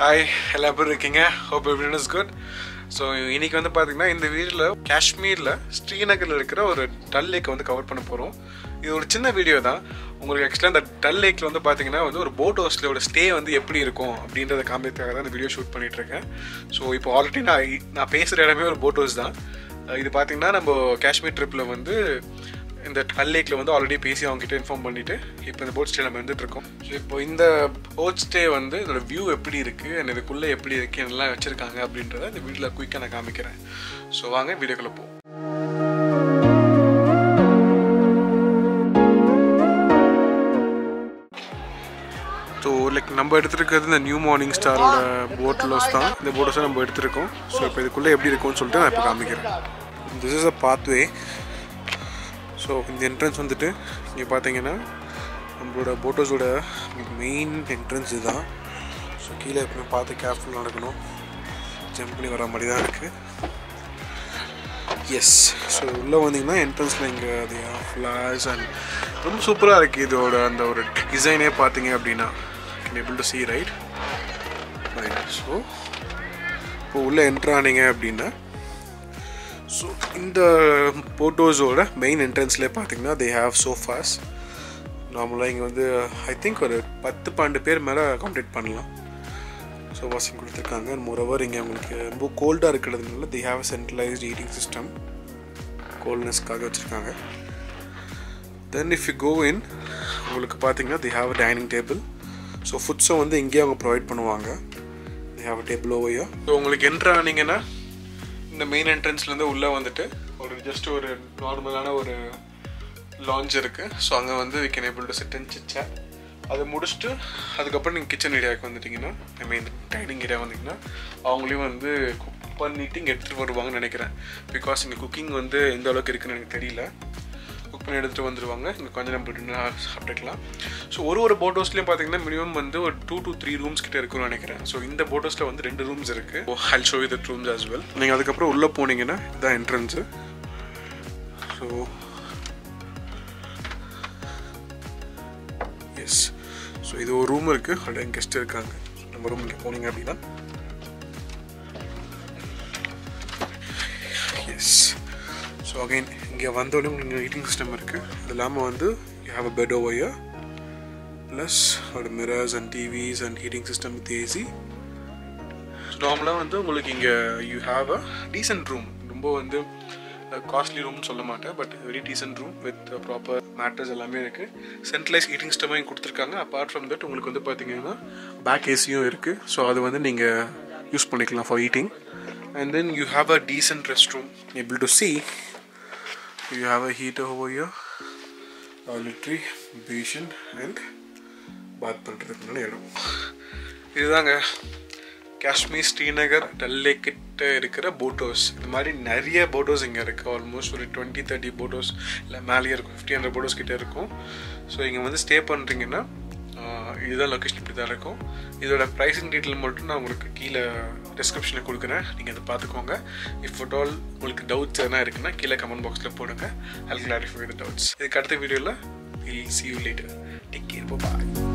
hi எல்லா பேரும் இருக்கீங்க hope everyone is good so இன்னைக்கு வந்து பார்த்தீங்கன்னா இந்த வீடியோவில் காஷ்மீரில் ஸ்ரீநகரில் இருக்கிற ஒரு டல் லேக்கை வந்து கவர் பண்ண போகிறோம் இது ஒரு சின்ன வீடியோ தான் உங்களுக்கு ஆக்சுவலாக அந்த டல் லேக்கில் வந்து பார்த்தீங்கன்னா வந்து ஒரு போட் ஹவுஸ்லோட ஸ்டே வந்து எப்படி இருக்கும் அப்படின்றத காமிக்கிறதுக்காக தான் இந்த வீடியோ ஷூட் பண்ணிட்டு இருக்கேன் ஸோ இப்போ ஆல்ரெடி நான் நான் பேசுகிற இடமே ஒரு போட் ஹவுஸ் தான் இது பார்த்தீங்கன்னா நம்ம காஷ்மீர் ட்ரிப்பில் வந்து இந்த டல் லேக்கில் வந்து ஆல்ரெடி பேசி அவங்ககிட்ட இன்ஃபார்ம் பண்ணிட்டு இப்போ இந்த போட் ஸ்டே நம்ம வந்துட்டு இருக்கோம் ஸோ இப்போ இந்த போட் ஸ்டே வந்து இதோட வியூ எப்படி இருக்குது and இதுக்குள்ளே எப்படி இருக்குது என்னெல்லாம் வச்சுருக்காங்க அப்படின்றத இந்த வீடியோவில் குயிக்காக நான் காமிக்கிறேன் ஸோ வாங்க வீடியோக்குள்ளே போ ஸோ லைக் நம்ம எடுத்துருக்கிறது இந்த நியூ மார்னிங் ஸ்டாரோட போட் ஹவுஸ் தான் இந்த போட் ஹவுஸை நம்ம எடுத்திருக்கோம் ஸோ இப்போ இதுக்குள்ளே எப்படி இருக்கும்னு சொல்லிட்டு நான் இப்போ காமிக்கிறேன் this is a pathway so இந்த என்ட்ரன்ஸ் வந்துட்டு இங்கே பார்த்தீங்கன்னா நம்மளோட போட்டோஸோட மெயின் என்ட்ரன்ஸ் இதுதான் ஸோ கீழே எப்பவுமே பார்த்து கேர்ஃபுல் நடக்கணும் ஜம்ப் பண்ணி வர மாதிரி தான் இருக்குது எஸ் ஸோ உள்ளே வந்தீங்கன்னா என்ட்ரன்ஸில் இங்கே அது ஃப்ளாஷ் அண்ட் ரொம்ப சூப்பராக இருக்குது இதோட அந்த ஒரு டிசைனே பார்த்தீங்க அப்படின்னா can able to see right right so இப்போ உள்ளே என்ட்ரு ஆனீங்க அப்படின்னா ஸோ இந்த போட்டோஸோட மெயின் என்ட்ரன்ஸ்லேயே பார்த்தீங்கன்னா தே ஹாவ் சோஃபாஸ் நார்மலாக இங்கே வந்து ஐ திங்க் ஒரு பத்து பன்னெண்டு பேர் மேலே அகாமடேட் பண்ணலாம் சோஃபாஸ் இங்கே கொடுத்துருக்காங்க அண்ட் மோரோவர் இங்கே உங்களுக்கு ரொம்ப கோல்டாக இருக்கிறதுனால they have centralised heating system கோல்ட்னஸ்க்காக வச்சுருக்காங்க then if you go in உங்களுக்கு பார்த்தீங்கன்னா they have a dining table so ஃபுட்ஸும் வந்து இங்கேயே அவங்க ப்ரொவைட் பண்ணுவாங்க தே ஹாவ் அ டேபிள் ஓவையோ ஸோ உங்களுக்கு என்ட்ரு ஆனீங்கன்னா இந்த மெயின் என்ட்ரன்ஸ்லேருந்து உள்ளே வந்துட்டு ஒரு ஜஸ்ட் ஒரு நார்மலான ஒரு லான்ச் இருக்குது ஸோ அங்கே வந்து we can able to sit and சிச்சா அதை முடிச்சுட்டு அதுக்கப்புறம் நீங்கள் கிச்சன் ஏரியாவுக்கு வந்துட்டிங்கன்னா ஐ மீன் டைனிங் ஏரியா வந்தீங்கன்னா அவங்களையும் வந்து குக் பண்ணிவிட்டு இங்கே எடுத்துகிட்டு வருவாங்கன்னு நினைக்கிறேன் பிகாஸ் இங்கே குக்கிங் வந்து எந்த அளவுக்கு இருக்குன்னு எனக்கு தெரியல குக் பண்ணி எடுத்துகிட்டு வந்துடுவாங்க இங்கே கொஞ்சம் நம்ம டின்னர் சாப்பிட்டுக்கலாம் ஸோ ஒரு ஒரு போட் ஹவுஸ்லேயும் பார்த்தீங்கன்னா மினிமம் வந்து ஒரு டூ டு த்ரீ ரூம்ஸ் கிட்ட இருக்கும்னு நினைக்கிறேன் ஸோ இந்த போட் ஹவுஸில் வந்து ரெண்டு ரூம்ஸ் இருக்குது ஹல் ஷோ வித் ரூம்ஸ் ஆஸ் வெல் நீங்கள் அதுக்கப்புறம் உள்ளே போனீங்கன்னா இதுதான் என்ட்ரன்ஸு ஸோ எஸ் ஸோ இது ஒரு ரூம் இருக்குது அதில் என் கெஸ்ட் இருக்காங்க ஸோ நம்ம ரூம் இங்கே போனீங்க அப்படின்னா எஸ் ஸோ அகைன் இங்கே வந்தோடனே உங்களுக்கு ஹீட்டிங் சிஸ்டம் இருக்குது அது இல்லாமல் வந்து you have a bed over plus ஒரு mirrors and TVs and heating system with AC நார்மலாக வந்து உங்களுக்கு இங்கே you have a decent room ரொம்ப வந்து காஸ்ட்லி ரூம்னு சொல்ல மாட்டேன் but very decent room with proper matters எல்லாமே இருக்குது சென்ட்ரலைஸ் ஹீட்டிங் சிஸ்டமாக இங்கே கொடுத்துருக்காங்க அப்பார்ட் ஃப்ரம் தட் உங்களுக்கு வந்து பார்த்தீங்கன்னா பேக் ஏசியும் இருக்குது ஸோ அது வந்து நீங்கள் யூஸ் பண்ணிக்கலாம் for eating and then you have a decent rest room able to see you have a heater over your லிட்ரி பேஷன் அண்ட் பாத் பண்ணுறதுக்குனால இடம் இதுதாங்க காஷ்மீர் ஸ்ரீநகர் டல் லேக் கிட்ட இருக்கிற போட் ஹவுஸ் இந்த மாதிரி நிறைய போட் ஹவுஸ் இங்கே இருக்குது ஆல்மோஸ்ட் ஒரு டுவெண்ட்டி தேர்ட்டி போட் ஹவுஸ் இல்லை மேலேயே இருக்கும் ஃபிஃப்டி ஹண்ட்ரட் போட் ஹவுஸ் கிட்டே இருக்கும் ஸோ இங்கே வந்து ஸ்டே பண்ணுறீங்கன்னா இதுதான் லொக்கேஷன் இப்படி தான் இருக்கும் இதோட ப்ரைஸிங் டீட்டெயில் மட்டும் நான் உங்களுக்கு கீழே டிஸ்கிரிப்ஷனில் கொடுக்குறேன் நீங்கள் அதை பார்த்துக்கோங்க இஃப் அட் ஆல் உங்களுக்கு டவுட்ஸ் எதனா இருக்குன்னா கீழே கமெண்ட் பாக்ஸில் போடுங்க ஐ கிளாரிஃபை த டவுட்ஸ் இதுக்கு அடுத்த வீடியோவில் will see you later take care bye